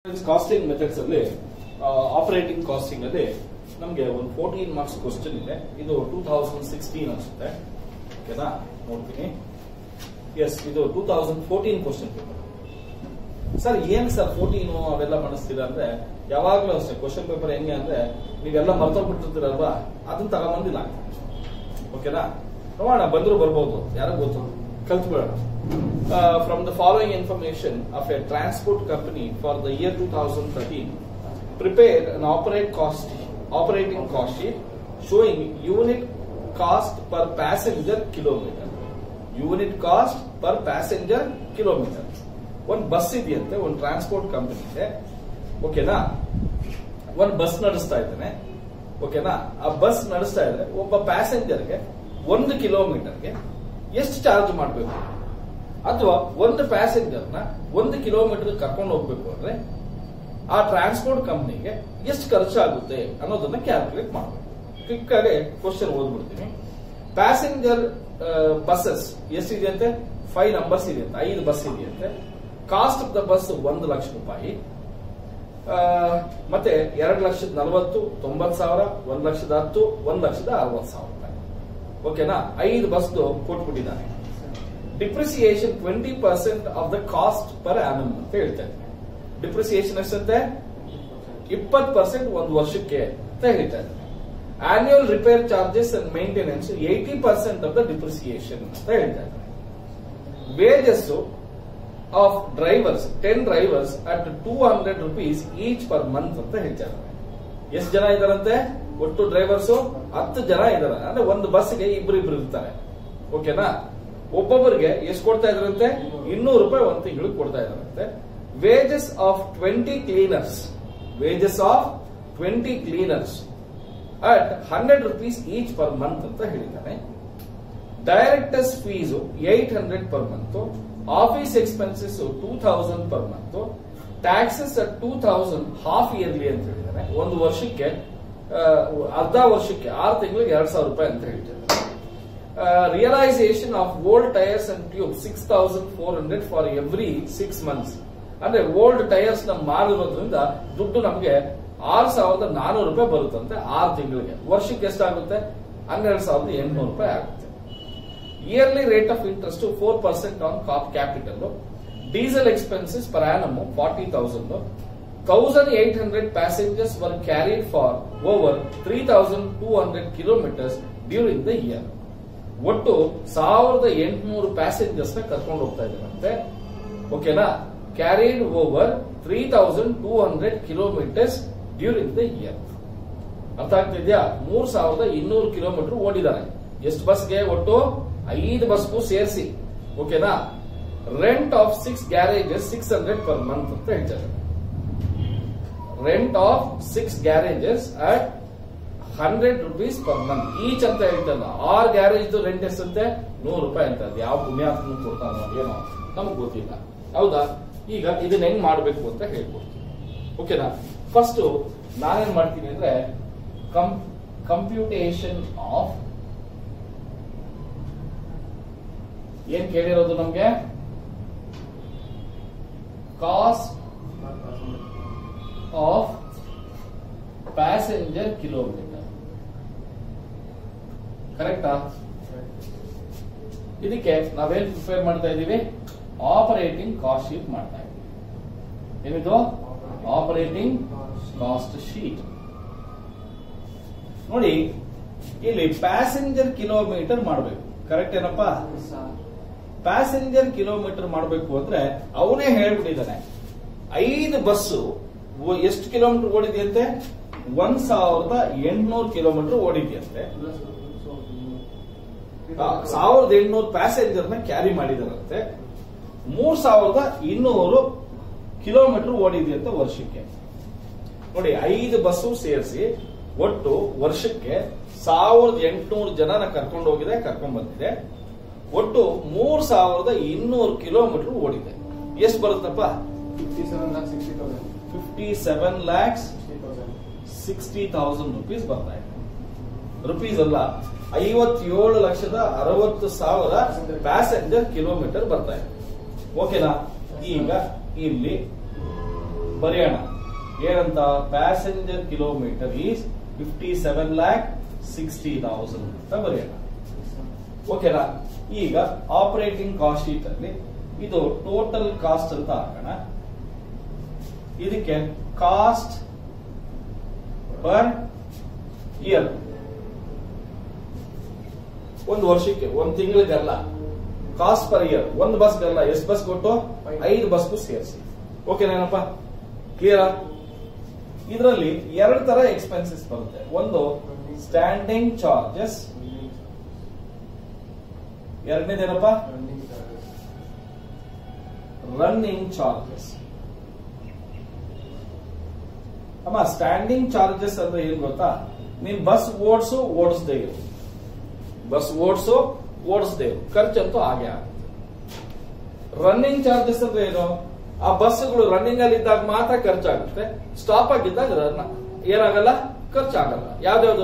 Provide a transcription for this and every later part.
casting methods ಅಲ್ಲಿ operating casting ಅಲ್ಲಿ ನಮಗೆ ಒಂದು ಫೋರ್ಟೀನ್ ಮಾರ್ಕ್ಸ್ ಕ್ವಶನ್ ಇದೆ ಇದು ಟೂ ತೌಸಂಡ್ ಸಿಕ್ಸ್ಟೀನ್ ಅನ್ಸುತ್ತೆ ಓಕೆನಾ ನೋಡ್ತೀನಿ ಎಸ್ ಇದು two thousand fourteen question paper sir ಏನ್ ಸರ್ ಫೋರ್ಟೀನು ಅವೆಲ್ಲ ಮಾಡಿಸ್ತೀರಾ ಅಂದ್ರೆ ಯಾವಾಗ್ಲೂ ಅಷ್ಟೇ ಕ್ವಶನ್ ಪೇಪರ್ ಹೆಂಗೆ ಅಂದ್ರೆ ನೀವೆಲ್ಲ ಮರ್ತೋಗ್ಬಿಟ್ಟಿರ್ತೀರಲ್ವಾ ಅದನ್ನ ತಗೊಂಬಂದಿಲ್ಲ ಓಕೆನಾ ನೋಡೋಣ ಬಂದ್ರು ಬರ್ಬೋದು ಯಾರೋ ಗೊತ್ತು ಕಲ್ತ್ಬಿಡೋಣ from the following information of a transport company for the year two thousand thirteen prepare an operate cost operating cost sheet showing unit cost per passenger kilometre unit cost per passenger kilometre ಒಂದು bus ಇದೆಯಂತೆ ಒಂದು transport company ಇದೆ ಓಕೆನಾ ಒಂದು bus ನಡೆಸ್ತಾ ಇದ್ದಾನೆ ಓಕೆನಾ ಆ ಬಸ್ ನಡೆಸ್ತಾ ಇದ್ರೆ ಒಬ್ಬ ಪ್ಯಾಸೆಂಜರ್ಗೆ ಒಂದು ಕಿಲೋಮೀಟರ್ಗೆ ಎಷ್ಟು ಚಾರ್ಜ್ ಮಾಡಬೇಕು ಅಥವಾ ಒಂದು ಪ್ಯಾಸೆಂಜರ್ನ ಒಂದು ಕಿಲೋಮೀಟರ್ ಕರ್ಕೊಂಡು ಹೋಗ್ಬೇಕು ಅಂದ್ರೆ ಆ ಟ್ರಾನ್ಸ್ಪೋರ್ಟ್ ಕಂಪ್ನಿಗೆ ಎಷ್ಟು ಖರ್ಚಾಗುತ್ತೆ ಅನ್ನೋದನ್ನ ಕ್ಯಾಲ್ಕುಲೇಟ್ ಮಾಡಬೇಕು ಕ್ವಿಕ್ ಆಗಿ ಕ್ವಶನ್ ಓದ್ಬಿಡ್ತೀನಿ ಪ್ಯಾಸೆಂಜರ್ ಬಸ್ಸಸ್ ಎಷ್ಟಿದೆಯಂತೆ ಫೈವ್ ನಂಬರ್ಸ್ ಇದೆಯಂತೆ ಐದು ಬಸ್ ಇದೆಯಂತೆ ಕಾಸ್ಟ್ ಆಫ್ ದ ಬಸ್ ಒಂದು ಲಕ್ಷ ರೂಪಾಯಿ ಆ, ಮತ್ತೆ ಎರಡು ಲಕ್ಷದ ನಲವತ್ತು ತೊಂಬತ್ತು ಸಾವಿರ ಒಂದ್ ಲಕ್ಷದ ಹತ್ತು ಒಂದ್ ಲಕ್ಷದ ಅರವತ್ತು ಸಾವಿರ ರೂಪಾಯಿ ಓಕೆನಾ ಐದು ಬಸ್ದು ಕೊಟ್ಬಿಟ್ಟಿದ್ದಾನೆ depreciation twenty percent of the cost per annum ಅಂತ ಹೇಳ್ತಾ ಇದ್ದಾರೆ ಡಿಪ್ರಿಸಿಯೇಷನ್ ಎಷ್ಟಂತೆ ಇಪ್ಪತ್ತು ಪರ್ಸೆಂಟ್ ಒಂದು ವರ್ಷಕ್ಕೆ ಅಂತ ಹೇಳ್ತಾ ಇದ್ದಾರೆ annual repair charges and maintenance eighty percent of the depreciation ಅಂತ ಹೇಳ್ತಾ ಇದ್ದಾರೆ wages of drivers ten drivers at two hundred rupees each per month ಅಂತ ಹೇಳ್ತಾರೆ ಎಷ್ಟು ಜನ ಇದಾರಂತೆ ಒಟ್ಟು ಡ್ರೈವರ್ಸ್ ಹತ್ತು ಜನ ಇದಾರೆ ಅಂದ್ರೆ ಒಂದು ಬಸ್ಗೆ ಇಬ್ರು ಇಬ್ರು ಇರ್ತಾರೆ ಓಕೆನಾ ಒಬ್ಬೊಬ್ಬರಿಗೆ ಎಷ್ಟು ಕೊಡ್ತಾ ಇದ್ರಂತೆ ಇನ್ನೂರು ರೂಪಾಯಿ ಒಂದು ತಿಂಗಳಿಗೆ ಕೊಡ್ತಾ ಇದಾರಂತೆ wages of twenty cleaners wages of twenty cleaners at hundred rupees each per month ಅಂತ ಹೇಳಿದ್ದಾನೆ directors fees eight hundred per month office expenses two thousand per month taxes at two thousand half yearly ಅಂತ ಹೇಳಿದ್ದಾರೆ ಒಂದು ವರ್ಷಕ್ಕೆ ಆ, ಅರ್ಧ ವರ್ಷಕ್ಕೆ ಆರು ತಿಂಗಳಿಗೆ ಎರಡ್ ಸಾವಿರ ರೂಪಾಯಿ ಅಂತ ಹೇಳ್ತಿದ್ದಾರೆ realisation of old tyres and tube six thousand four hundred for every six months ಅಂದ್ರೆ ಓಲ್ಡ್ ಟೈರ್ಸ್ ನ ಮಾರಿರೋದ್ರಿಂದ ದುಡ್ಡು ನಮಗೆ ಆರು ಸಾವಿರದ ನಾನೂರು ರೂಪಾಯಿ ಬರುತ್ತಂತೆ ಆರು ತಿಂಗಳಿಗೆ ವರ್ಷಕ್ಕೆ ಎಷ್ಟಾಗುತ್ತೆ ಹನ್ನೆರಡು ಸಾವಿರದ ಎಂಟುನೂರು ರೂಪಾಯಿ ಆಗುತ್ತೆ yearly rate of interest four percent on cap capital diesel expenses per annum forty thousand thousand eight hundred passengers were carried for over three thousand two hundred kilometres during the year ಒಟ್ಟು ಸಾವಿರದ ಎಂಟುನೂರು passengers ನ ಕರ್ಕೊಂಡು ಹೋಗ್ತಾ ಇದ್ದಾರಂತೆ ಓಕೆನಾ carried over three thousand two hundred kilometres during the year ಅರ್ಥ ಆಗ್ತಿದ್ಯಾ ಮೂರ್ ಸಾವಿರದ ಇನ್ನೂರು ಕಿಲೋಮೀಟರ್ ಓಡಿದ್ದಾರೆ ಎಷ್ಟು ಬಸ್ಗೆ ಒಟ್ಟು ಐದು ಬಸ್ಗೂ ಸೇರಿಸಿ ಓಕೆನಾ rent of six garages six hundred per month ಅಂತ ಹೇಳ್ತಾರೆ rent of six garages at hundred rupees per month each ಅಂತ ಹೇಳ್ತಲ್ಲ ಆರ್ ಗ್ಯಾರೇಜ್ ರೆಂಟ್ ಎಷ್ಟಂತೆ ನೂರು ರೂಪಾಯಿ ಅಂತ ಅದು ಯಾವ ಪುಣ್ಯಾತ್ಮನು ಕೊಡ್ತಾನೋ ಏನೋ ನಮ್ಗೆ ಗೊತ್ತಿಲ್ಲ ಹೌದಾ ಈಗ ಇದನ್ನ ಹೆಂಗ್ ಮಾಡ್ಬೇಕು ಅಂತ ಹೇಳ್ಕೊಡ್ತೀನಿ ಓಕೆನಾ ಫಸ್ಟ್ ನಾನೇನ್ ಮಾಡ್ತೀನಿ ಅಂದ್ರೆ ಕಂಪ್ಯೂಟೇಷನ್ ಆಫ್ ಏನ್ ಕೇಳಿರೋದು ನಮ್ಗೆ ಕಾಸ್ಟ್ ಆಫ್ ಪ್ಯಾಸೆಂಜರ್ ಕಿಲೋಮೀಟರ್ ಕರೆಕ್ಟಾ ಇದಕ್ಕೆ ನಾವೇನ್ ಪ್ರಿಪೇರ್ ಮಾಡ್ತಾ ಇದೀವಿ ಆಪರೇಟಿಂಗ್ ಕಾಸ್ಟ್ ಶೀಟ್ ಮಾಡ್ತಾ ಇದೀವಿ ಏನಿದು ಆಪರೇಟಿಂಗ್ ಕಾಸ್ಟ್ ಶೀಟ್ ನೋಡಿ ಇಲ್ಲಿ ಪ್ಯಾಸೆಂಜರ್ ಕಿಲೋಮೀಟರ್ ಮಾಡಬೇಕು ಕರೆಕ್ಟ್ ಏನಪ್ಪಾ ಪ್ಯಾಸೆಂಜರ್ ಕಿಲೋಮೀಟರ್ ಮಾಡಬೇಕು ಅಂದ್ರೆ ಅವನೇ ಹೇಳ್ಬಿಟ್ಟಿದ್ದಾನೆ ಐದು ಬಸ್ಸು ಒ- ಎಷ್ಟು ಕಿಲೋಮೀಟರ್ ಓಡಿದೆಯಂತೆ ಒಂದ್ ಸಾವಿರದ ಎಂಟುನೂರು ಕಿಲೋಮೀಟರ್ ಓಡಿದೆಯಂತೆ ಆ, ಸಾವಿರದ ಎಂಟುನೂರು ಪ್ಯಾಸೆಂಜರ್ ನ ಕ್ಯಾರಿ ಮಾಡಿದಾರಂತೆ ಮೂರ್ ಸಾವಿರದ ಇನ್ನೂರು ಕಿಲೋಮೀಟರ್ ಓಡಿದೆಯಂತೆ ವರ್ಷಕ್ಕೆ ನೋಡಿ ಐದು ಬಸ್ಸು ಸೇರಿಸಿ ಒಟ್ಟು ವರ್ಷಕ್ಕೆ ಸಾವಿರದ ಎಂಟುನೂರು ಜನನ ಕರ್ಕೊಂಡು ಹೋಗಿದೆ ಕರ್ಕೊಂಡ್ ಬಂದಿದೆ ಒಟ್ಟು ಮೂರ್ ಸಾವಿರದ ಇನ್ನೂರು ಕಿಲೋಮೀಟರ್ ಓಡಿದೆ ಎಷ್ಟು ಬರುತ್ತಪ್ಪ fifty seven lakh sixty thousand fifty seven lakhs sixty thousand sixty thousand rupees ಬರ್ತಾ ಇದೆ ರುಪೀಸ್ ಅಲ್ಲ ಐವತ್ತೇಳು ಲಕ್ಷದ ಅರವತ್ತು ಸಾವಿರ ಪ್ಯಾಸೆಂಜರ್ ಕಿಲೋಮೀಟರ್ ಬರ್ತಾ ಇದೆ ಓಕೆನಾ ಈಗ ಇಲ್ಲಿ ಬರೆಯೋಣ ಏನಂತ passenger kilometre is fifty seven lakh sixty thousand ಅಂತ ಬರೆಯೋಣ ಓಕೆನಾ ಈಗ ಆಪರೇಟಿಂಗ್ ಕಾಸ್ಟ್ ಶೀಟ್ ಅಲ್ಲಿ ಇದು ಟೋಟಲ್ ಕಾಸ್ಟ್ ಅಂತ ಹಾಕೋಣ ಇದಕ್ಕೆ ಕಾಸ್ಟ್ ಪರ್ ಇಯರ್ ಒಂದು ವರ್ಷಕ್ಕೆ ಒಂದು ತಿಂಗಳಿಗಲ್ಲ ಕಾಸ್ಟ್ ಪರ್ ಇಯರ್ ಒಂದು ಬಸ್ಗಲ್ಲ ಎಷ್ಟು ಬಸ್ ಕೊಟ್ಟು ಐದು ಬಸ್ಗೂ ಸೇರಿಸಿ ಓಕೆನೇನಪ್ಪ ಕ್ಲಿಯರಾ ಇದರಲ್ಲಿ ಎರಡು ತರ ಎಕ್ಸ್ಪೆನ್ಸಸ್ ಬರುತ್ತೆ ಒಂದು ಸ್ಟ್ಯಾಂಡಿಂಗ್ ಚಾರ್ಜಸ್ ಎರಡನೇದೇನಪ್ಪ ರನ್ನಿಂಗ್ ಚಾರ್ಜಸ್ ಅಮ್ಮ ಸ್ಟ್ಯಾಂಡಿಂಗ್ ಚಾರ್ಜಸ್ ಅಂದ್ರೆ ಏನ್ ಗೊತ್ತಾ ನೀನ್ ಬಸ್ ಓಡಿಸು ಓಡಿಸದೇ ಇರು ಬಸ್ ಓಡಿಸು ಓಡಿಸದೇ ಇರು ಖರ್ಚಂತೂ ಹಾಗೆ ಆಗುತ್ತೆ ರನ್ನಿಂಗ್ ಚಾರ್ಜಸ್ ಅಂದ್ರೆ ಏನು ಆ ಬಸ್ಗಳು ರನ್ನಿಂಗ್ ಅಲ್ಲಿ ಇದ್ದಾಗ ಮಾತ್ರ ಖರ್ಚಾಗುತ್ತೆ ಸ್ಟಾಪ್ ಆಗಿದ್ದಾಗ ರನ್ ಏನಾಗಲ್ಲ ಖರ್ಚಾಗಲ್ಲ ಯಾವ್ದ್ಯಾವ್ದು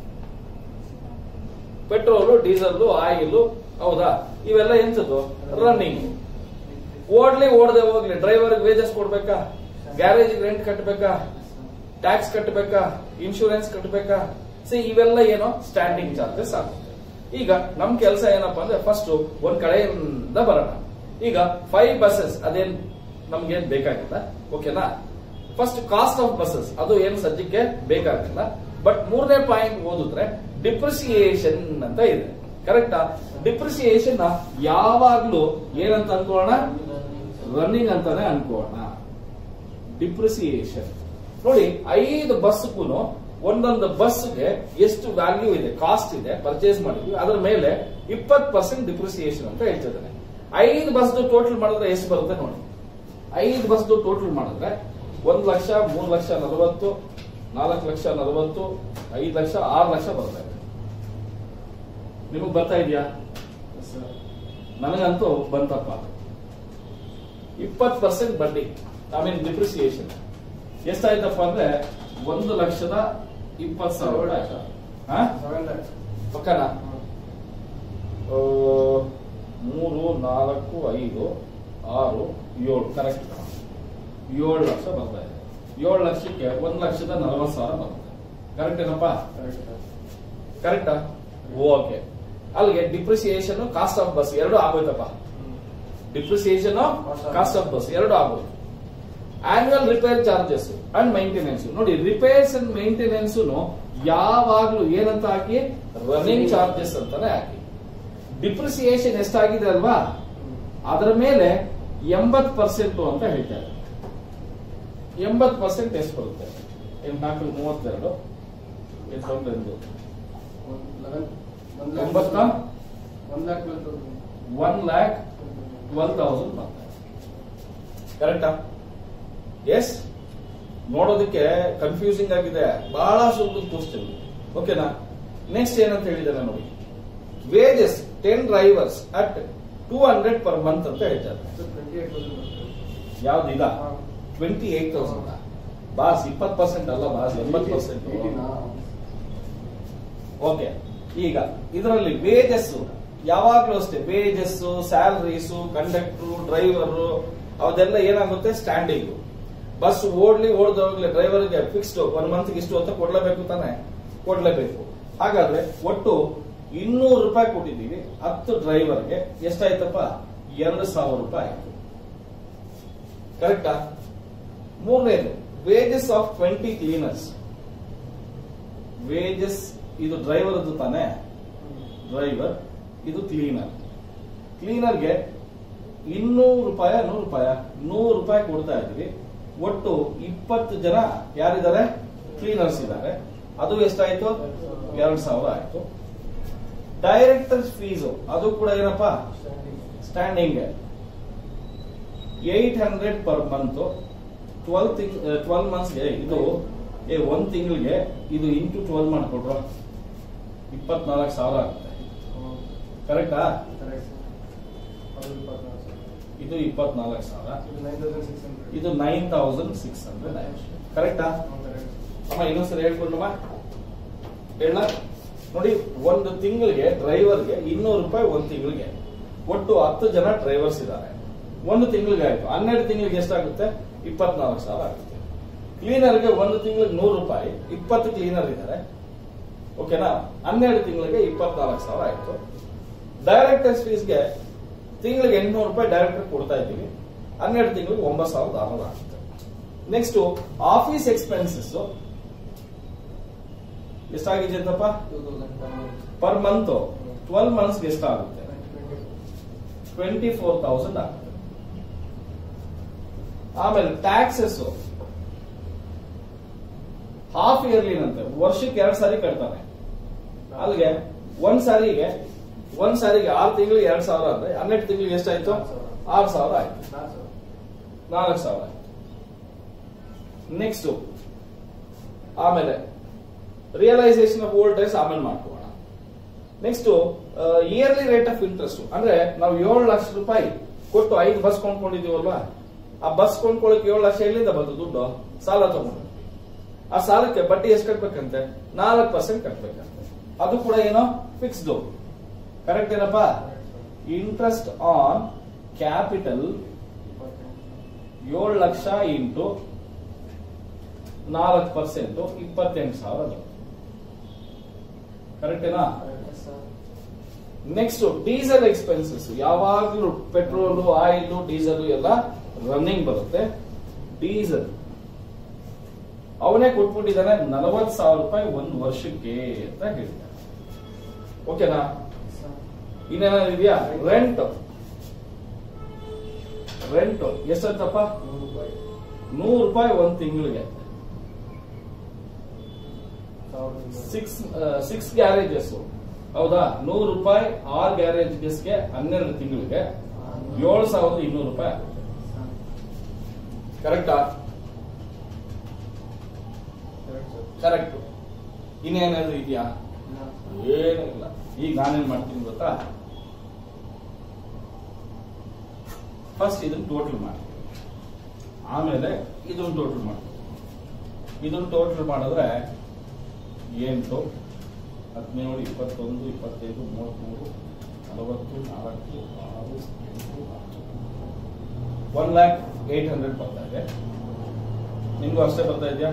ಪೆಟ್ರೋಲು ಡೀಸೆಲ್ ಆಯಿಲ್ ಹೌದಾ ಇವೆಲ್ಲ ಎಂತದ್ದು ರನ್ನಿಂಗ್ ಓಡ್ಲಿ ಓಡದೆ ಹೋಗ್ಲಿ ಡ್ರೈವರ್ ವೇಜಸ್ ಕೊಡ್ಬೇಕಾ ಗ್ಯಾರೇಜ್ ರೆಂಟ್ ಕಟ್ಟಬೇಕಾ ಟ್ಯಾಕ್ಸ್ ಕಟ್ಟಬೇಕಾ ಇನ್ಶೂರೆನ್ಸ್ ಕಟ್ಟಬೇಕಾ ಸಿ ಇವೆಲ್ಲ ಏನೋ ಸ್ಟ್ಯಾಂಡಿಂಗ್ ಚಾರ್ಜಸ್ ಆಗುತ್ತೆ ಈಗ ನಮ್ ಕೆಲಸ ಏನಪ್ಪಾ ಅಂದ್ರೆ ಫಸ್ಟ್ ಒಂದ್ ಕಡೆಯಿಂದ ಬರೋಣ ಈಗ ಫೈವ್ ಬಸ್ಸಸ್ ಅದೇನ್ ನಮ್ಗೇನ್ ಬೇಕಾಗಿಲ್ಲ ಓಕೆನಾ ಫಸ್ಟ್ ಕಾಸ್ಟ್ ಆಫ್ ಬಸ್ಸಸ್ ಅದು ಏನು ಸದ್ಯಕ್ಕೆ ಬೇಕಾಗಿಲ್ಲ ಬಟ್ ಮೂರನೇ ಪಾಯಿಂಟ್ ಓದಿದ್ರೆ ಡಿಪ್ರಿಸಿಯೇಷನ್ ಅಂತ ಇದೆ ಕರೆಕ್ಟಾ ಡಿಪ್ರಿಸಿಯೇಷನ್ ಯಾವಾಗ್ಲೂ ಏನಂತ ಅನ್ಕೋಣ ರನ್ನಿಂಗ್ ಅಂತಾನೆ ಅನ್ಕೋಣ ಡಿಪ್ರಿಸಿಯೇಷನ್ ನೋಡಿ ಐದು ಬಸ್ಗೂ ಒಂದೊಂದು ಬಸ್ಗೆ ಎಷ್ಟು ವ್ಯಾಲ್ಯೂ ಇದೆ ಕಾಸ್ಟ್ ಇದೆ ಪರ್ಚೇಸ್ ಮಾಡಿದ್ವಿ ಅದರ ಮೇಲೆ ಇಪ್ಪತ್ತು ಪರ್ಸೆಂಟ್ ಡಿಪ್ರಿಸಿಯೇಷನ್ ಅಂತ ಹೇಳ್ತಿದ್ದಾನೆ ಐದು ಬಸ್ದು ಟೋಟಲ್ ಮಾಡಿದ್ರೆ ಎಷ್ಟು ಬರುತ್ತೆ ನೋಡಿ ಐದು ಬಸ್ದು ಟೋಟಲ್ ಮಾಡಿದ್ರೆ ಒಂದ್ ಲಕ್ಷ ಮೂರ್ ಲಕ್ಷ ನಲವತ್ತು ನಾಲ್ಕು ಲಕ್ಷ ನಲವತ್ತು ಐದು ಲಕ್ಷ ಆರು ಲಕ್ಷ ಬರ್ತಾ ಇದೆ ನಿಮಗ್ ಬರ್ತಾ ಇದೆಯಾ ನನಗಂತೂ ಬಂತಪ್ಪ ಇಪ್ಪತ್ತು ಪರ್ಸೆಂಟ್ ಬಡ್ಡಿ ಐ ಮೀನ್ ಡಿಪ್ರಿಸಿಯೇಷನ್ ಎಷ್ಟಾಯ್ತಪ್ಪ ಅಂದ್ರೆ ಒಂದು ಲಕ್ಷದ ಇಪ್ಪತ್ತು ಸಾವಿರ ಆಯ್ತಾ ಹಾ ಪಕ್ಕನಾ ಆ, ಮೂರು ನಾಲ್ಕು ಐದು ಆರು ಏಳು ಕರೆಕ್ಟ್ ಏಳು ಲಕ್ಷ ಬರ್ತಾ ಇದೆ ಏಳು ಲಕ್ಷಕ್ಕೆ ಒಂದ್ ಲಕ್ಷದ ನಲವತ್ತು ಸಾವಿರ ಬರುತ್ತೆ ಕರೆಕ್ಟ್ ಏನಪ್ಪ ಕರೆಕ್ಟಾ ಓಕೆ ಅಲ್ಲಿಗೆ ಡಿಪ್ರಿಸಿಯೇಷನ್ ಕಾಸ್ಟ್ ಆಫ್ ಬಸ್ ಎರಡು ಆಗೋಯ್ತಪ್ಪ depreciation Cost of cost of bus ಎರಡು ಆಗೋಯ್ತು annual repair charges and maintenance ನೋಡಿ ರಿಪೇರ್ಸ್ ಅಂಡ್ ಮೇಂಟೆನೆನ್ಸ್ ಯಾವಾಗ್ಲೂ ಏನಂತ ಹಾಕಿ ರನ್ನಿಂಗ್ ಚಾರ್ಜಸ್ ಅಂತಾನೆ ಹಾಕಿ ಡಿಪ್ರಿಸಿಯೇಷನ್ ಎಷ್ಟಾಗಿದೆ ಅಲ್ವಾ ಅದರ ಮೇಲೆ ಎಂಬತ್ ಪರ್ಸೆಂಟ್ ಅಂತ ಹೇಳ್ತಾರೆ ಎಂಬತ್ ಪರ್ಸೆಂಟ್ ಎಷ್ಟು ಬರುತ್ತೆ ಎಂಟ್ನಾಲ್ಕು ಮೂವತ್ತೆರಡು ಎಂಟೊಂದೊಂದು ಒಂಬತ್ತ ಒಂದ್ lakh one lakh twelve thousand ಬರ್ತದೆ ಕರೆಕ್ಟಾ ಎಸ್ ನೋಡೋದಕ್ಕೆ ಕನ್ಫ್ಯೂಸಿಂಗ್ ಆಗಿದೆ ಬಹಳ ಸುಲಭದ ಕ್ವಶನ್ ಓಕೆನಾ ನೆಕ್ಸ್ಟ್ ಏನಂತ ಹೇಳಿದಾರೆ ನೋಡಿ wages ten drivers at two hundred per month ಅಂತ ಹೇಳ್ತಾರೆ ಟ್ವೆಂಟಿ ಏಟ್ ತೌಸಂಡ್ ಯಾವ್ದು ಇದ ಟ್ವೆಂಟಿ ಏಟ್ ತೌಸಂಡ್ ಬಾಸ್ ಇಪ್ಪತ್ತು ಪರ್ಸೆಂಟ್ ಅಲ್ಲ ಬಾಸ್ ಎಂಬತ್ತು ಪರ್ಸೆಂಟ್ ಓಕೆ ಈಗ ಇದರಲ್ಲಿ ವೇಜಸ್ ಯಾವಾಗ್ಲೂ ಅಷ್ಟೇ ವೇಜಸ್ ಸ್ಯಾಲರೀಸ್ ಕಂಡಕ್ಟರ್ ಡ್ರೈವರ್ ಅದೆಲ್ಲ ಏನಾಗುತ್ತೆ ಸ್ಟ್ಯಾಂಡಿಂಗ್ ಬಸ್ ಓಡ್ಲಿ ಓಡ್ದ ಹೋಗ್ಲಿ ಡ್ರೈವರ್ಗೆ ಫಿಕ್ಸ್ಡ್ ಒನ್ ಮಂತ್ ಇಷ್ಟು ಅಂತ ಕೊಡ್ಲೇಬೇಕು ತಾನೆ ಕೊಡ್ಲೇಬೇಕು ಹಾಗಾದ್ರೆ ಒಟ್ಟು ಇನ್ನೂರು ರೂಪಾಯಿ ಕೊಟ್ಟಿದ್ದೀವಿ ಹತ್ತು ಡ್ರೈವರ್ಗೆ ಎಷ್ಟಾಯ್ತಪ್ಪ ಎರಡು ಸಾವಿರ ರೂಪಾಯಿ ಆಯ್ತು ಕರೆಕ್ಟಾ ಮೂರನೇದು wages of twenty cleaners wages ಇದು ಡ್ರೈವರ್ ತಾನೆ ಡ್ರೈವರ್ ಇದು ಕ್ಲೀನರ್ ಕ್ಲೀನರ್ಗೆ ಇನ್ನೂರು ರೂಪಾಯಿ ನೂರು ರೂಪಾಯಿ ನೂರು ರೂಪಾಯಿ ಕೊಡ್ತಾ ಇದ್ವಿ ಒಟ್ಟು ಇಪ್ಪತ್ತು ಜನ ಯಾರಿದ್ದಾರೆ ಕ್ಲೀನರ್ಸ್ ಇದ್ದಾರೆ ಅದು ಎಷ್ಟಾಯ್ತು ಎರಡು ಸಾವಿರ ಆಯ್ತು ಡೈರೆಕ್ಟರ್ಸ್ ಫೀಸು ಅದು ಕೂಡ ಏನಪ್ಪಾ standing eight hundred per month twelve ತಿಂಗ್ ಟ್ವೆಲ್ ಮಂತ್ಸ್ಗೆ ಇದು ಏ ಒಂದ್ ತಿಂಗಳಿಗೆ ಇದು ಇಂಟು ಟ್ವೆಲ್ ಮಾಡ್ಕೊಡ್ರು ಇಪ್ಪತ್ನಾಲ್ಕು ಸಾವಿರ ಆಗುತ್ತೆ ಕರೆಕ್ಟಾ ಇದು ಇಪ್ಪತ್ನಾಲ್ಕು ಸಾವಿರ ಇದು ನೈನ್ ತೌಸಂಡ್ ಸಿಕ್ಸ್ ಹಂಡ್ರೆಡ್ ಕರೆಕ್ಟಾ ಅಮ್ಮ ಇನ್ನೊಂದ್ಸರಿ ಹೇಳ್ಕೊಂಡಮ್ಮ ಹೇಳ ನೋಡಿ ಒಂದು ತಿಂಗಳಿಗೆ ಡ್ರೈವರ್ಗೆ ಇನ್ನೂರು ರೂಪಾಯಿ ಒಂದು ತಿಂಗಳಿಗೆ ಒಟ್ಟು ಹತ್ತು ಜನ ಡ್ರೈವರ್ಸ್ ಇದ್ದಾರೆ ಒಂದು ತಿಂಗಳಿಗೆ ಆಯ್ತು ಹನ್ನೆರಡು ತಿಂಗಳಿಗೆ ಎಷ್ಟಾಗುತ್ತೆ ಇಪ್ಪತ್ನಾಲ್ಕು ಸಾವಿರ ಆಗುತ್ತೆ ಕ್ಲೀನರ್ಗೆ ಒಂದು ತಿಂಗಳಿಗೆ ನೂರು ರೂಪಾಯಿ ಇಪ್ಪತ್ತು ಕ್ಲೀನರ್ ಇದ್ದಾರೆ ಓಕೆನಾ ಹನ್ನೆರಡು ತಿಂಗಳಿಗೆ ಇಪ್ಪತ್ನಾಲ್ಕು ಸಾವಿರ ಆಯ್ತು ಡೈರೆಕ್ಟರ್ಸ್ ಫೀಸ್ಗೆ ತಿಂಗಳಿಗೆ ಎಂಟ್ನೂರು ರೂಪಾಯಿ ಡೈರೆಕ್ಟರ್ ಕೊಡ್ತಾ ಇದ್ದೀವಿ ಹನ್ನೆರಡು ತಿಂಗಳಿಗೆ ಒಂಬತ್ತು ಸಾವಿರದ ಆರುನೂರು ಆಗುತ್ತೆ ನೆಕ್ಸ್ಟ್ ಆಫೀಸ್ ಎಕ್ಸ್ಪೆನ್ಸಸ್ ಎಷ್ಟಾಗಿದೆ ಅಂತಪ್ಪ two thousand per month twelve ಮಂತ್ಸ್ಗೆ ಎಷ್ಟಾಗುತ್ತೆ ಟ್ವೆಂಟಿ ಫೋರ್ ತೌಸಂಡ್ ಆಗುತ್ತೆ ಆಮೇಲೆ ಟ್ಯಾಕ್ಸಸ್ ಹಾಫ್ ಇಯರ್ಲಿನಂತೆ ವರ್ಷಕ್ಕೆ ಎರಡು ಸಾರಿ ಕಟ್ತಾನೆ ಅಲ್ಲಿಗೆ ಒಂದ್ ಸಾರಿಗೆ ಒಂದ್ ಸಾರಿಗೆ ಆರು ತಿಂಗಳಿಗೆ ಎರಡ್ ಸಾವಿರ ಅಂದ್ರೆ ಹನ್ನೆರಡು ತಿಂಗಳಿಗೆ ಎಷ್ಟಾಯ್ತು ಆರು ಸಾವಿರ ಆಯ್ತು ನಾಲ್ಕು ಸಾವಿರ ಆಯ್ತು ನೆಕ್ಸ್ಟ್ ಆಮೇಲೆ ರಿಯಲೈಸೇಷನ್ ಆಫ್ ಓಲ್ಡ್ ಡೇಸ್ ಆಮೇಲೆ ಮಾಡ್ಕೋಣ next yearly rate of interest ಅಂದ್ರೆ ನಾವು ಏಳು ಲಕ್ಷ ರೂಪಾಯಿ ಕೊಟ್ಟು ಐದು ಬಸ್ ಕೊಂಡ್ಕೊಂಡಿದೀವಲ್ವಾ ಆ ಬಸ್ ಕೊಂಡ್ಕೊಳ್ಳೋಕೆ ಏಳು ಲಕ್ಷ ಎಲ್ಲಿಂದ ಬಂತು ದುಡ್ಡು ಸಾಲ ತಗೊಂಡು ಆ ಸಾಲಕ್ಕೆ ಬಡ್ಡಿ ಎಷ್ಟು ಕಟ್ಬೇಕಂತೆ ನಾಲ್ಕು ಪರ್ಸೆಂಟ್ ಕಟ್ಬೇಕಂತೆ ಅದು ಕೂಡ ಏನೋ ಫಿಕ್ಸ್ಡ್ ಕರೆಕ್ಟ್ ಏನಪ್ಪ ಇಂಟ್ರೆಸ್ಟ್ ಆನ್ ಕ್ಯಾಪಿಟಲ್ ಏಳು ಲಕ್ಷ ಇಂಟು ನಾಲ್ಕು ಪರ್ಸೆಂಟ್ ಇಪ್ಪತ್ತೆಂಟು ಸಾವಿರ ಕರೆಕ್ಟೇನಾ ನೆಕ್ಸ್ಟ್ ಡೀಸೆಲ್ ಎಕ್ಸ್ಪೆನ್ಸಸ್ ಯಾವಾಗ್ಲೂ ಪೆಟ್ರೋಲ್ ಆಯಿಲ್ ಡೀಸೆಲ್ ಎಲ್ಲ ರನ್ನಿಂಗ್ ಬರುತ್ತೆ ಡೀಸೆಲ್ ಅವನೇ ಕೊಟ್ಬಿಟ್ಟಿದ್ದಾನೆ ನಲವತ್ ಸಾವಿರ ರೂಪಾಯಿ ಒಂದು ವರ್ಷಕ್ಕೆ ಅಂತ ಹೇಳಿದ್ದಾನೆ ಓಕೆನಾ ಇನ್ನೇನಾದ್ರು ಇದೆಯಾ ರೆಂಟ್ ರೆಂಟ್ ಎಷ್ಟಂತಪ್ಪ ನೂರು ರೂಪಾಯಿ ಒಂದ್ ತಿಂಗಳಿಗೆ ಸಿಕ್ಸ್ ಸಿಕ್ಸ್ ಗ್ಯಾರೇಜಸ್ ಹೌದಾ ನೂರು ರೂಪಾಯಿ ಆರ್ ಗ್ಯಾರೇಜಸ್ಗೆ ಹನ್ನೆರಡು ತಿಂಗಳಿಗೆ ಏಳು ಸಾವಿರದ ಇನ್ನೂರು ರೂಪಾಯಿ ಆಗುತ್ತೆ ಕರೆಕ್ಟಾ ಕರೆಕ್ಟ್ ಇನ್ನೇನಾದ್ರು ಇದೆಯಾ ಏನೂ ಇಲ್ಲ ಈಗ ನಾನೇನ್ ಮಾಡ್ತೀನಿ ಗೊತ್ತಾ ಫಸ್ಟ್ ಇದನ್ನ ಟೋಟಲ್ ಮಾಡ್ತೀನಿ ಆಮೇಲೆ ಇದನ್ನ ಟೋಟಲ್ ಮಾಡ್ತೀನಿ ಇದನ್ನ ಟೋಟಲ್ ಮಾಡಿದ್ರೆ ಎಂಟು ಹದಿನೇಳು ಇಪ್ಪತ್ತೊಂದು ಇಪ್ಪತ್ತೈದು ಮೂವತ್ಮೂರು ನಲವತ್ತು ನಾಲ್ಕು ಆರು ಎಂಟು ಹತ್ತು ಒನ್ ಲ್ಯಾಕ್ ಏಟ್ ಹಂಡ್ರೆಡ್ ಬರ್ತಾ ಇದೆ ನಿಮ್ಗೂ ಅಷ್ಟೇ ಬರ್ತಾ ಇದೆಯಾ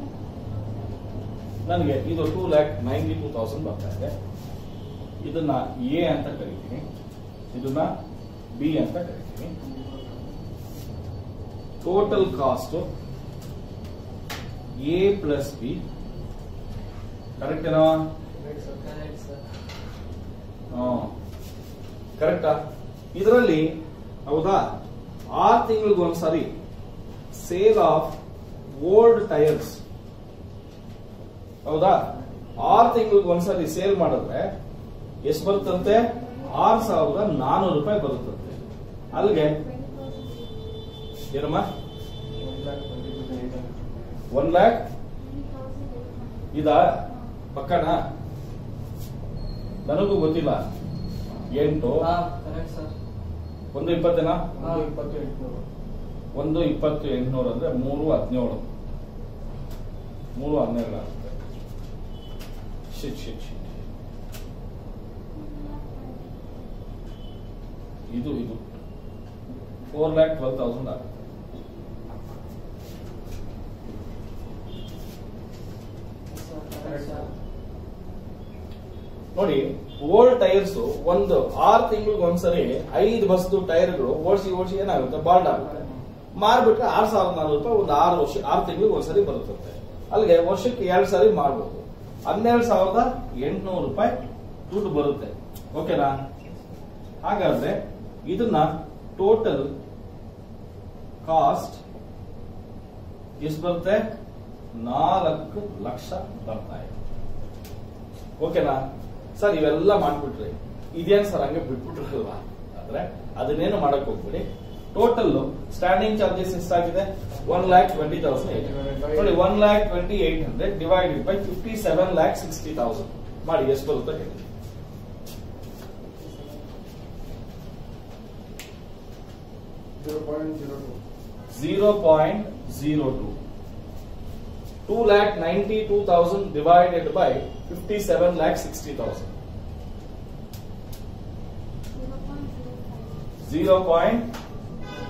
ನನಗೆ ಇದು two lakh ninety two thousand ಬರ್ತಾ ಇದೆ ಇದನ್ನ ಎ ಅಂತ ಕರಿತೀನಿ ಇದನ್ನ ಬಿ ಅಂತ ಕರಿತೀನಿ total cost A plus B correct ಏನೋ ಕರೆಕ್ಟಾ ಇದರಲ್ಲಿ ಹೌದಾ ಆರು ತಿಂಗಳಿಗೆ ಒಂದ್ಸರಿ ಸೇಲ್ ಆಫ್ ಓಲ್ಡ್ ಟೈರ್ಸ್ ಹೌದಾ ಆರು ತಿಂಗಳಿಗೆ ಒಂದ್ಸರಿ ಸೇಲ್ ಮಾಡಿದ್ರೆ ಎಷ್ಟು ಬರುತ್ತಂತೆ ಆರು ಸಾವಿರದ ನಾನೂರು ರೂಪಾಯಿ ಬರುತ್ತಂತೆ ಅಲ್ಲಿಗೆ ಏನಮ್ಮ ಒನ್ ಲ್ಯಾಕ್ ಇದಾ ಪಕ್ಕನ ನನಗೂ ಗೊತ್ತಿಲ್ಲ ಎಂಟು ಒಂದು ಇಪ್ಪತ್ತೇನಾ ಒಂದು ಇಪ್ಪತ್ತು ಎಂಟುನೂರು ಅಂದ್ರೆ ಮೂರು ಹದಿನೇಳು ಮೂರು ಹನ್ನೆರಡು ಆಗುತ್ತೆ ಶಿಟ್ ಶಿಟ್ ಶಿಟ್ ಇದು ಇದು ಫೋರ್ ಲ್ಯಾಕ್ ಟ್ವೆಲ್ ತೌಸಂಡ್ ಆಗುತ್ತೆ ನೋಡಿ ಓಲ್ಡ್ ಟೈರ್ಸ್ ಒಂದು ಆರು ತಿಂಗಳಿಗೆ ಒಂದ್ಸರಿ ಐದು ಬಸ್ದು ಟೈರ್ಗಳು ಓಡಿಸಿ ಓಡಿಸಿ ಏನಾಗುತ್ತೆ ಬಾಲ್ಡ್ ಆಗುತ್ತೆ ಮಾರ್ಬಿಟ್ರೆ ಆರ್ ಸಾವಿರದ ನಾನೂರು ರೂಪಾಯಿ ಒಂದು ಆರು ವರ್ಷ ಆರು ತಿಂಗಳಿಗೆ ಒಂದ್ಸರಿ ಬರುತ್ತಂತೆ ಅಲ್ಲಿಗೆ ವರ್ಷಕ್ಕೆ ಎರಡು ಸಾರಿ ಮಾಡ್ಬೋದು ಹನ್ನೆರಡು ಸಾವಿರದ ಎಂಟುನೂರು ರೂಪಾಯಿ ದುಡ್ಡು ಬರುತ್ತೆ ಓಕೆನಾ ಹಾಗಾದ್ರೆ ಇದನ್ನ ಟೋಟಲ್ ಕಾಸ್ಟ್ ಎಷ್ಟು ಬರುತ್ತೆ ನಾಲ್ಕು ಲಕ್ಷ ಬರ್ತಾ ಇದೆ ಓಕೆನಾ ಸರ್ ಇವೆಲ್ಲ ಮಾಡ್ಬಿಟ್ರಿ ಇದೇನ್ ಸರ್ ಹಂಗೆ ಬಿಟ್ಬಿಟ್ರಲ್ವಾ ಅಂದ್ರೆ ಅದನ್ನೇನು ಮಾಡಕ್ ಹೋಗ್ಬಿಡಿ ಟೋಟಲ್ ಸ್ಟ್ಯಾಂಡಿಂಗ್ ಚಾರ್ಜಸ್ ಎಷ್ಟಾಗಿದೆ one lakh twenty thousand eight ನೋಡಿ one lakh twenty eight hundred divided by fifty seven lakh sixty thousand ಮಾಡಿ ಎಷ್ಟು ಬರುತ್ತೆ ಹೇಳಿ zero point zero two zero point zero two two lakh ninety two thousand divided by fifty seven lakh sixty thousand zero point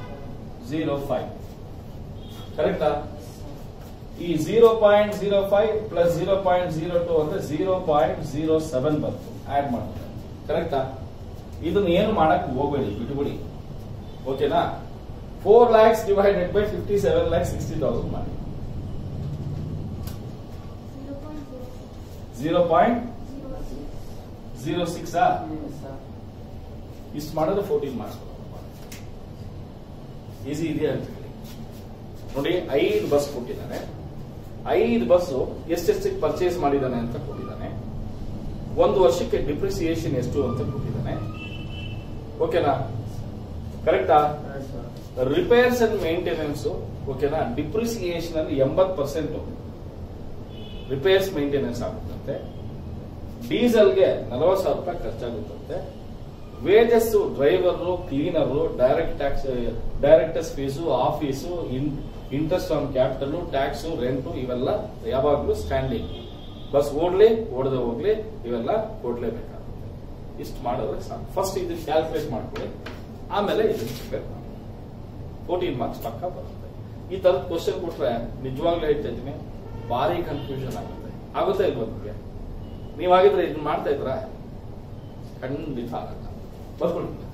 zero five ಕರೆಕ್ಟಾ ಈ zero point zero five plus zero point zero two ಅಂದ್ರೆ zero point zero seven ಬಂತು add ಮಾಡ್ತಾರೆ ಕರೆಕ್ಟಾ ಇದನ್ನ ಏನು ಮಾಡಕ್ ಹೋಗ್ಬೇಡಿ ಬಿಟ್ಬಿಡಿ ಓಕೆನಾ four lakhs divided by fifty seven lakhs sixty thousand ಮಾಡಿ ಜೀರೋ ಪಾಯಿಂಟ್ ಜೀರೋ ಸಿಕ್ಸ್ ಇಷ್ಟು ಮಾಡಿದ್ರೆ ಫೋರ್ಟೀನ್ ಮಾರ್ಕ್ಸ್ ಈಸಿ ಇದೆಯಾ ಅಂತ ಹೇಳಿ ನೋಡಿ ಐದು ಬಸ್ ಕೊಟ್ಟಿದ್ದಾನೆ ಐದು ಬಸ್ ಎಷ್ಟೆಷ್ಟಕ್ಕೆ ಪರ್ಚೇಸ್ ಮಾಡಿದ್ದಾನೆ ಅಂತ ಕೊಟ್ಟಿದ್ದಾನೆ ಒಂದು ವರ್ಷಕ್ಕೆ ಡಿಪ್ರಿಸಿಯೇಷನ್ ಎಷ್ಟು ಅಂತ ಕೊಟ್ಟಿದ್ದಾನೆ ಓಕೆನಾ ಕರೆಕ್ಟಾ ರಿಪೇರ್ಸ್ ಅಂಡ್ ಮೇಂಟೆನೆನ್ಸ್ ಓಕೆನಾ ಡಿಪ್ರಿಸಿಯೇಷನ್ ಅಲ್ಲಿ ಎಂಬತ್ ಪರ್ಸೆಂಟ್ ರಿಪೇರ್ಸ್ ಮೇಂಟೆನೆನ್ಸ್ ಆಗುತ್ತಂತೆ ಡೀಸೆಲ್ಗೆ ನಲವತ್ತು ಸಾವಿರ ರೂಪಾಯಿ ಖರ್ಚಾಗುತ್ತಂತೆ wages driver cleaner direct tax directors fees office interest on capital tax rent ಇವೆಲ್ಲ ಯಾವಾಗಲೂ ಸ್ಟ್ಯಾಂಡಿಂಗ್ ಬಸ್ ಓಡ್ಲಿ ಓಡದೆ ಹೋಗ್ಲಿ ಇವೆಲ್ಲ ಕೊಡ್ಲೇಬೇಕಾಗುತ್ತೆ ಇಷ್ಟು ಮಾಡಿದ್ರೆ ಸಾಕು ಫಸ್ಟ್ ಇದನ್ನ ಕ್ಯಾಲ್ಕುಲೇಟ್ ಮಾಡ್ಕೊಳ್ಳಿ ಆಮೇಲೆ ಇದನ್ನ ಪ್ರಿಪೇರ್ ಮಾಡಿ ಫೋರ್ಟೀನ್ ಮಾರ್ಕ್ಸ್ ಪಕ್ಕ ಬರುತ್ತೆ ಈ ತರದ ಕ್ವಶನ್ ಕೊಟ್ರೆ ನಿಜವಾಗ್ಲೂ ಹೇಳ್ತಾ ಇದ್ದೀನಿ ಭಾರಿ ಕನ್ಫ್ಯೂಷನ್ ಆಗುತ್ತೆ ಆಗುತ್ತೆ ಇಲ್ವಾ ನಿಮಗೆ ನೀವಾಗಿದ್ರೆ ಇದನ್ನ ಮಾಡ್ತಾ ಇದ್ರ ಖಂಡಿತ ಆಗಲ್ಲ ಬರ್ಕೊಳ್ಳಿ